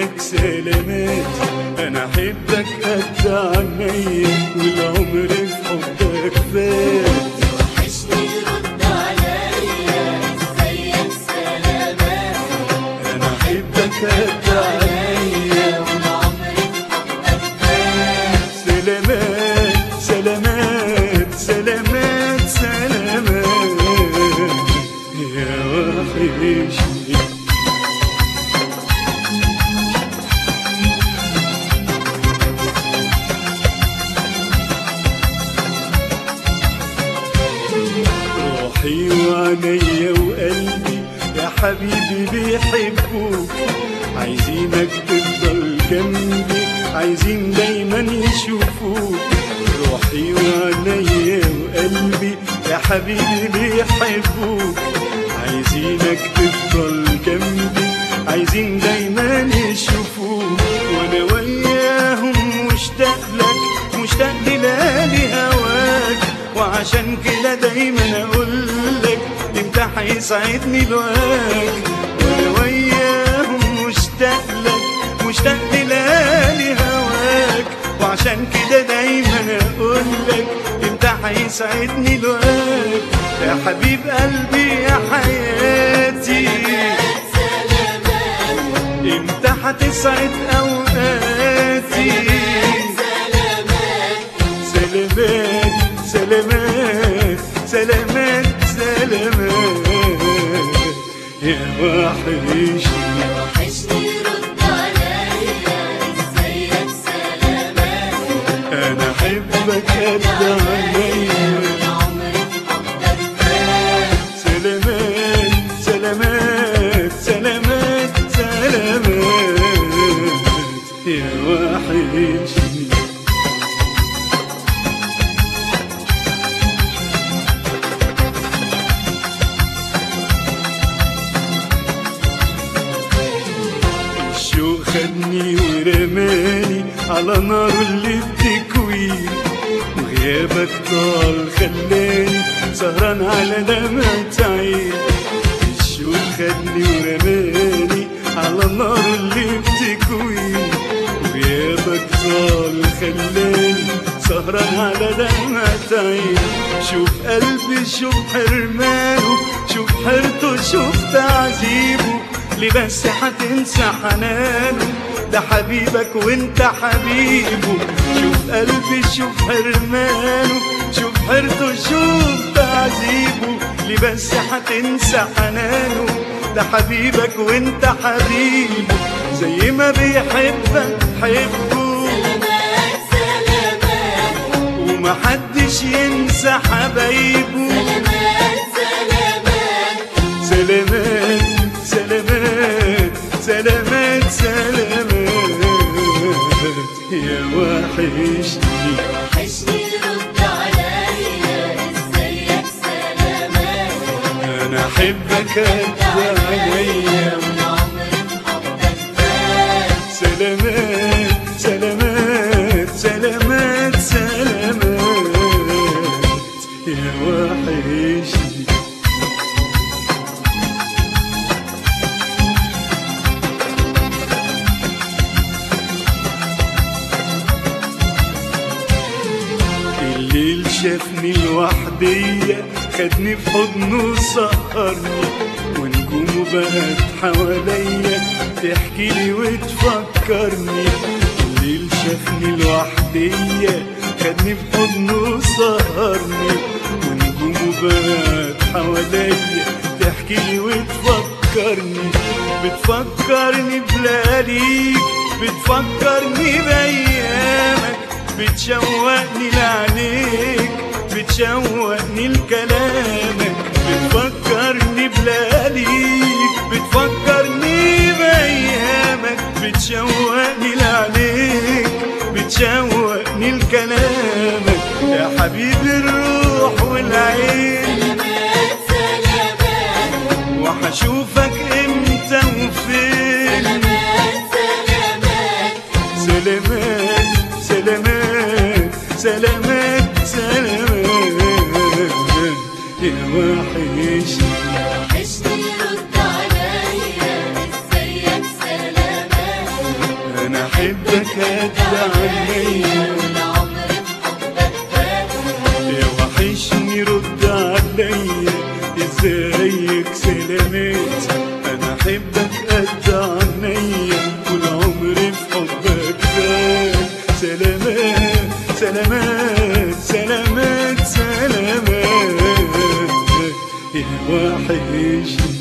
ازيك سلامات انا احبك قد عينيا والعمر في حبك فات وحشني رد عليا ازيك سلامات انا احبك قد عينيا والعمر في حبك فات سلامات سلامات سلامات سلامات يا وحشني روحي وعينيا وقلبي يا حبيبي بيحبوك عايزينك تفضل جنبي عايزين دايما يشوفوك روحي وعينيا وقلبي يا حبيبي بيحبوك عايزينك تفضل جنبي عايزين دايما يشوفوك وانا وياهم مشتاق لك مشتاق ليالي هواك وعشان كده دايما اقول لك امتى هيسعدني لواك وانا وياهم مشتاق لك مشتاق ليالي هواك وعشان كده دايما اقول لك امتى هيسعدني لواك يا حبيب قلبي يا حياتي امتى هتسعد اوقاتي سلامات سلامات سلامات سلامات يا وحشني وحشني رد عليا ازيك سلامات انا احبك قد عينيا والعمر في حبك فات سلامات سلامات سلامات سلامات يا وحشني الشوق خدني ورماني على نار اللي بتكوي وغيابك طال خلاني سهران على دمعة عين الشوق خدني ورماني على النار اللي بتكوي وغيابك طال خلاني سهران على دمعة عين شوف قلبي شوف حرمانه شوف حيرته شوف تعذيبه ليه بس هتنسى حنانه ده حبيبك وانت حبيبه شوف قلبي شوف حرمانه شوف حيرته شوف تعذيبه ليه بس هتنسى حنانه ده حبيبك وانت حبيبه زي ما بيحبك حبه سلامات سلامات ومحدش ينسى حبايبه سلامات سلامات سلامات سلامات سلامات سلامات يا وحشني وحشني رد عليا ازيك سلامات انا احبك قد عينيا والعمر في حبك فات سلامات سلامات سلامات سلامات يا وحشني الليل شافني لوحدية خدني في حضنه سهرني ونجومه بقت حواليا تحكي لي وتفكرني الليل شافني لوحدية خدني في حضنه سهرني ونجومه بقت حواليا تحكي لي وتفكرني بتفكرني بلياليك بتفكرني بأيامك بتشوقني لعينيك بتشوقني لكلامك بتفكرني بلياليك بتفكرني بأيامك بتشوقني لعينيك بتشوقني لكلامك يا حبيبي الروح والعين سلامات سلامات وحشوفك امتى وفين سلامات سلامات سلامات سلامات سلامات يا وحشني وحشني رد عليا ازيك سلامات قد عينيا والعمر بحبك فات يا وحشني رد عليا ازيك سلامات انا احبك قد عينيا والعمر في حبك فات سلامات سلامات سلامات سلامات يا وحشني